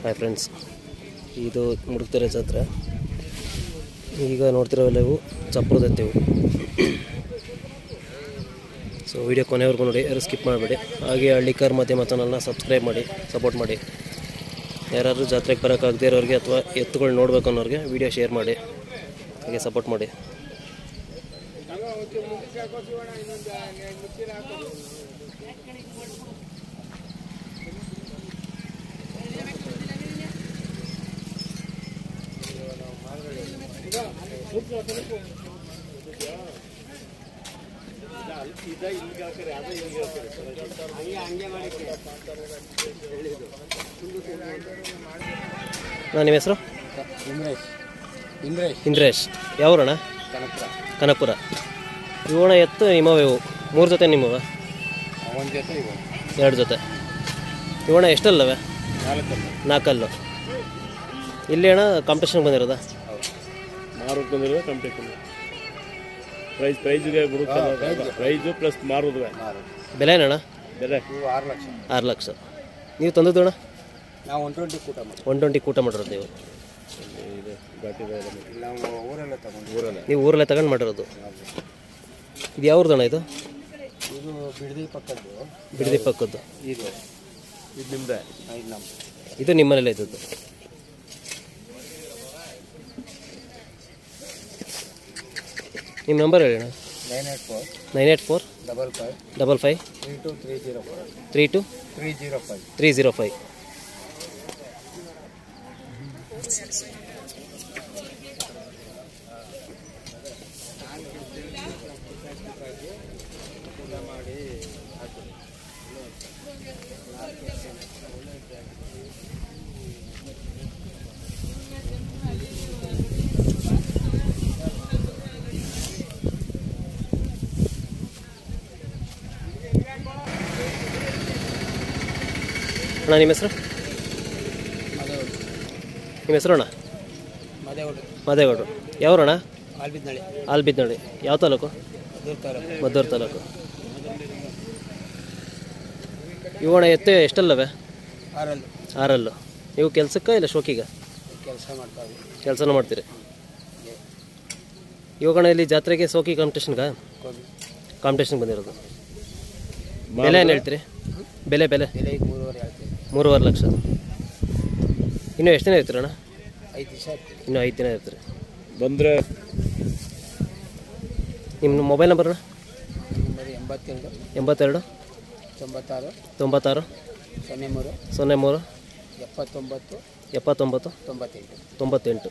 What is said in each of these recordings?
hi friends ಇದು ಮುಡುಕ್ತೆರೆ ಜಾತ್ರೆ ಈಗ ನೋಡ್ತಿರೋವೆಲ್ಲ ಇವು ಚಪ್ರದ ಎತ್ತಿವು ಸೊ ವಿಡಿಯೋ ಕೊನೆವರೆಗೂ ನೋಡಿ ಯಾರು ಸ್ಕಿಪ್ ಮಾಡಬೇಡಿ ಹಾಗೆ ಹಳ್ಳಿಕಾರ್ ಮಾಧ್ಯಮ ಚಾನಲ್ನ ಸಬ್ಸ್ಕ್ರೈಬ್ ಮಾಡಿ ಸಪೋರ್ಟ್ ಮಾಡಿ ಯಾರಾದರೂ ಜಾತ್ರೆಗೆ ಬರೋಕ್ಕಾಗದೇ ಇರೋರಿಗೆ ಅಥವಾ ಎತ್ತುಗಳು ನೋಡ್ಬೇಕು ಅನ್ನೋರಿಗೆ ವಿಡಿಯೋ ಶೇರ್ ಮಾಡಿ ಹಾಗೆ ಸಪೋರ್ಟ್ ಮಾಡಿ ಅಣ್ಣ ನಿಮ್ಮ ಹೆಸರು ಇಂದ್ರೇಶ್ ಇಂದ್ರೇಶ್ ಇಂದ್ರೇಶ್ ಯಾವೂರಣ್ಣ ಕನಕಪುರ ಕನಕಪುರ ಇವಣ ಎತ್ತು ನಿಮ್ಮವೆ ಇವು ಮೂರು ಜೊತೆ ನಿಮ್ಮವ ಒಂದು ಜೊತೆ ಇವು ಎರಡು ಜೊತೆ ಇವಣ ಎಷ್ಟಲ್ಲವೆ ನಾಲ್ಕಲ್ಲ ನಾಲ್ಕಲ್ಲು ಇಲ್ಲಿ ಅಣ್ಣ ಕಾಂಪಿಟೇಷನ್ ಬಂದಿರೋದಾ ಹೌದು ಮಾರೋದು ಬಂದಿರೋದು ಕಾಂಪಿಟೇಷನ್ ಪ್ರೈಸ್ ಪ್ರೈಸ್ಗೆ ಬಿಡುತ್ತೆ ಪ್ರೈಸು ಪ್ಲಸ್ ಮಾರೋದು ಮಾರು ಬೆಲೆ ಅಣ್ಣ ಬೆಲೆ ಇವು ಆರು ಲಕ್ಷ ಆರು ಲಕ್ಷ ನೀವು ತಂದದ್ದು ಅಣ್ಣ ನಾವು ಒನ್ ಟ್ವೆಂಟಿ ಕೂಟ ಮಾಡಿ ಒನ್ ಟ್ವೆಂಟಿ ಕೂಟ ಮಾಡಿರೋದು ನೀವು ಇದೆ ಘಾಟಿ ಇದೆ ನಾವು ಊರಲ್ಲೇ ತಗೊಂಡು ಊರಲ್ಲೇ ನೀವು ಊರಲ್ಲೇ ತಗೊಂಡು ಮಾಡಿರೋದು ಇದು ಯಾವ್ದು ಅಣ್ಣ ಇದು ಇದು ಬಿಡದಿ ಪಕ್ಕದ್ದು ಬಿಡದಿ ಪಕ್ಕದ್ದು ಇದು ಇದು ನಿಮ್ಮದೇ ಇದು ನಮ್ಮ ಇದು ನಿಮ್ಮನೇಲೆ ಇದ್ದದ್ದು ನಿಮ್ಮ ನಂಬರ್ ಹೇಳಿ ಅಣ್ಣ nine eight four nine eight four double five double five three two three zero four three two three zero five three zero five ಅಣ್ಣ ನಿಮ್ಮ ಹೆಸರು ಮದೇವಳ್ಳಿ ನಿಮ್ಮ ಹೆಸರು ಅಣ್ಣ ಮದೇವಳ್ಳಿ ಮಾದೇಗೌಡರು ಯಾವ್ರಣ್ಣ ಆಲ್ಬಿದ್ನಳ್ಳಿ ಆಲ್ಬಿದ್ನಳ್ಳಿ ಯಾವ ತಾಲೂಕು ಅದ್ರ ತಾಲೂಕು ಮದ್ದೂರು ತಾಲೂಕು ಇವಣ ಎತ್ತೆ ಎಷ್ಟಲ್ಲವೆ ಆರಲ್ಲಿ ಆರಲ್ಲು ನೀವು ಕೆಲ್ಸಕ್ಕೆ ಇಲ್ಲ ಶೋಕಿಗ ಕೆಲಸ ಮಾಡ್ತಾ ಇದ್ವಿ ಕೆಲಸನೂ ಮಾಡ್ತೀರಿ ಇವಾಗಣ ಇಲ್ಲಿ ಜಾತ್ರೆಗೆ ಸೋಕಿ ಕಾಂಪಿಟೇಷನ್ಗ ಕೋಬಿ ಕಾಂಪಿಟೇಷನ್ ಬಂದಿರೋದು ಬೆಲೆ ಏನು ಹೇಳ್ತೀರಿ ಬೆಲೆ ಬೆಲೆ ಬೆಲೆ ಈಗ ಮೂರುವರೆ ಹೇಳ್ತೀವಿ ಮೂರುವರೆ ಲಕ್ಷ ಇನ್ನೂ ಎಷ್ಟು ದಿನ ಇರ್ತೀರಣ್ಣ ಐದು ದಿವಸ ಆಗ್ತೀವಿ ಇನ್ನೂ ಐದು ದಿನ ಇರ್ತೀರಿ ಬಂದರೆ ನಿಮ್ಮ ಮೊಬೈಲ್ ನಂಬರ್ ಅಣ್ಣ ನಂಬರ್ ಎಂಬತ್ತೆರಡು ಎಂಬತ್ತೆರಡು ತೊಂಬತ್ತಾರು ತೊಂಬತ್ತಾರು ಸೊನ್ನೆ ಮೂರು ಸೊನ್ನೆ ಮೂರು ಎಪ್ಪತ್ತೊಂಬತ್ತು ಎಪ್ಪತ್ತೊಂಬತ್ತು ತೊಂಬತ್ತೆಂಟು ತೊಂಬತ್ತೆಂಟು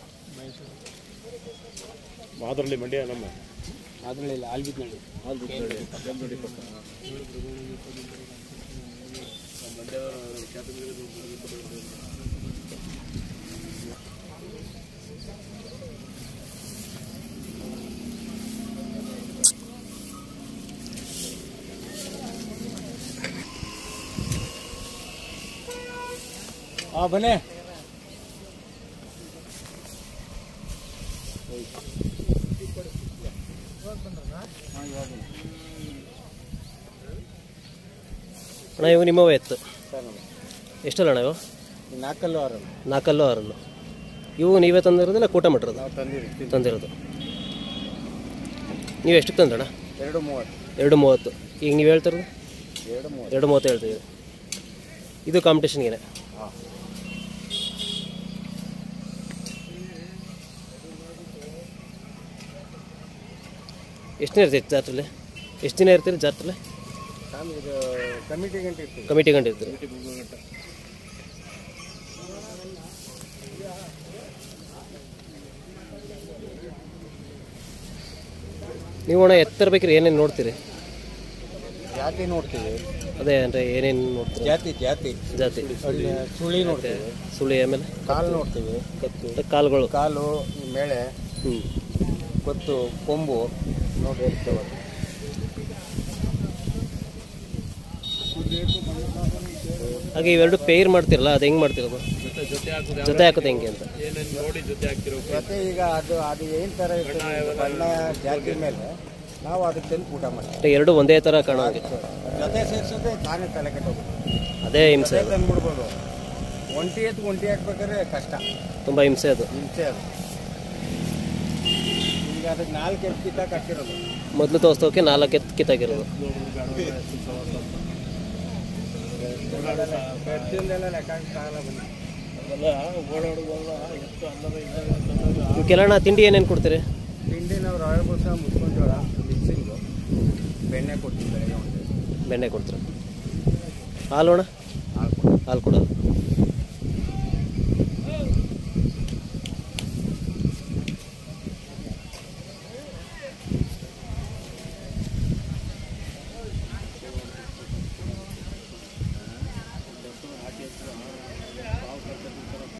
ಮಾದ್ರಲ್ಲಿ ಮಂಡ್ಯ ನಮ್ಮ ಅದರಲ್ಲಿಲ್ಲ ಆಲ್ಬಿದ್ನಳ್ಳಿ ಹಾಂ ಬನ್ನಿ ಅಣ್ಣ ಇವು ನಿಮ್ಮವೇ ಎತ್ತು ಸರ್ ನಮ್ಮ ಎಷ್ಟಲ್ಲ ಅಣ್ಣ ಇವು ಈ ನಾಲ್ಕಲ್ಲು ಆರಲ್ಲ ನಾಲ್ಕಲ್ಲು ಆರಲ್ಲು ಇವು ನೀವೇ ತಂದಿರೋದಿಲ್ಲ ಕೂಟ ಮಾಡಿರೋದು ನಾವು ತಂದಿರ್ತೀವಿ ತಂದಿರೋದು ನೀವು ಎಷ್ಟಕ್ಕೆ ತಂದ್ರಣ್ಣ ಎರಡು ಮೂವತ್ತು ಎರಡು ಮೂವತ್ತು ಈಗ ನೀವು ಹೇಳ್ತಿರೋದು ಎರಡು ಮೂವತ್ತು ಎರಡು ಮೂವತ್ತು ಹೇಳ್ತಿದ್ದೀರಿ ಇದು ಕಾಂಪಿಟೇಷನ್ಗೆ ಹಾಂ ಎಷ್ಟು ದಿನ ಇರ್ತೀರಿ ಜಾತ್ರೆಲಿ ಎಷ್ಟು ದಿನ ಇರ್ತೀರಿ ಜಾತ್ರೆಲಿ ಸ್ವಾಮಿ ಇದು ಕಮಿಟಿ ಗಂಟೆ ಇರ್ತೀವಿ ಕಮಿಟಿ ಗಂಟೆ ಇರ್ತೀರಿ ನೀವು ಅಣ್ಣ ಎತ್ತರ ಬೇಕ್ರಿ ಏನೇನು ನೋಡ್ತೀರಿ ಜಾತಿ ನೋಡ್ತೀವಿ ಅದೇ ಅಂದರೆ ಏನೇನು ನೋಡ್ತೀರಿ ಜಾತಿ ಜಾತಿ ಜಾತಿ ಅಲ್ಲಿ ಸುಳಿ ನೋಡ್ತೀವಿ ಸುಳಿ ಆಮೇಲೆ ಕಾಲು ನೋಡ್ತೀವಿ ಮತ್ತೆ ಕಾಲುಗಳು ಕಾಲು ಈ ಮೇಳೆ ಹ್ಞೂ ಕೊತ್ತು ಕೊಂಬು ನೋಡಿ ಇರ್ತೇವೆ ಹಾಗೆ ಇವೆರಡು ಪೇರ್ ಮಾಡ್ತಿರಲ್ಲ ಅದು ಹೆಂಗೆ ಮಾಡ್ತಿರೋದು ಜೊತೆ ಜೊತೆ ಹಾಕೋದು ಜೊತೆ ಹಾಕೋದು ಹೆಂಗೆ ಅಂತ ಏನೇನು ನೋಡಿ ಜೊತೆ ಹಾಕ್ತಿರೋ ಮತ್ತೆ ಈಗ ಅದು ಅದು ಏನು ಥರ ಇರ್ತದೆ ಬಣ್ಣ ಜಾತಿ ಮೇಲೆ ನಾವು ಅದಕ್ಕೆ ತಂದು ಊಟ ಮಾಡ್ತೀವಿ ಅಂದ್ರೆ ಎರಡು ಒಂದೇ ಥರ ಕಾಣೋಂಗೆ ಜೊತೆ ಸೇರಿಸೋದೇ ತಾನೇ ತಲೆ ಕೆಟ್ಟೋಗುತ್ತೆ ಅದೇ ಹಿಂಸೆ ತಂದ್ಬಿಡ್ಬೋದು ಒಂಟಿ ಎತ್ತು ಒಂಟಿ ಹಾಕ್ಬೇಕಾದ್ರೆ ಕಷ್ಟ ತುಂಬ ಹಿಂಸೆ ಅದು ಹಿಂಸೆ ಅದು ಈಗ ಅದಕ್ಕೆ ನಾಲ್ಕು ಎತ್ತು ಕಿತ್ತಾಕ್ ಹಾಕಿರೋದು ಮೊದಲು ತೋರಿಸ್ತೋಕೆ ನಾಲ್ಕು ಎತ್ತು ಕಿತ್ತಾಗಿರೋದು ಖರ್ಚಿಂದೆಲ್ಲ ಲೆಕ್ಕ ಆಗಲ್ಲ ಬನ್ನಿ ಅದೆಲ್ಲ ಓಡಾಡುವಾಗ ಎಷ್ಟು ಅನ್ನದ ಇದ್ದಾಗ ಕೆಲಣ ತಿಂಡಿ ಏನೇನು ಕೊಡ್ತೀರಿ ತಿಂಡಿ ನಾವು ರವೆ ಬೂಸ ಮುಸ್ಕೊಂಡು ಜೋಳ ಮಿಕ್ಸಿಂಗು ಬೆಣ್ಣೆ ಕೊಡ್ತೀವಿ ಬೆಳಗ್ಗೆ ಒಂದು ಬೆಣ್ಣೆ ಕೊಡ್ತೀರಾ ಹಾಲು ಅಣ್ಣ ಹಾಲು ಕೊಡ್ತೀವಿ ಹಾಲು ಕೊಡೋದು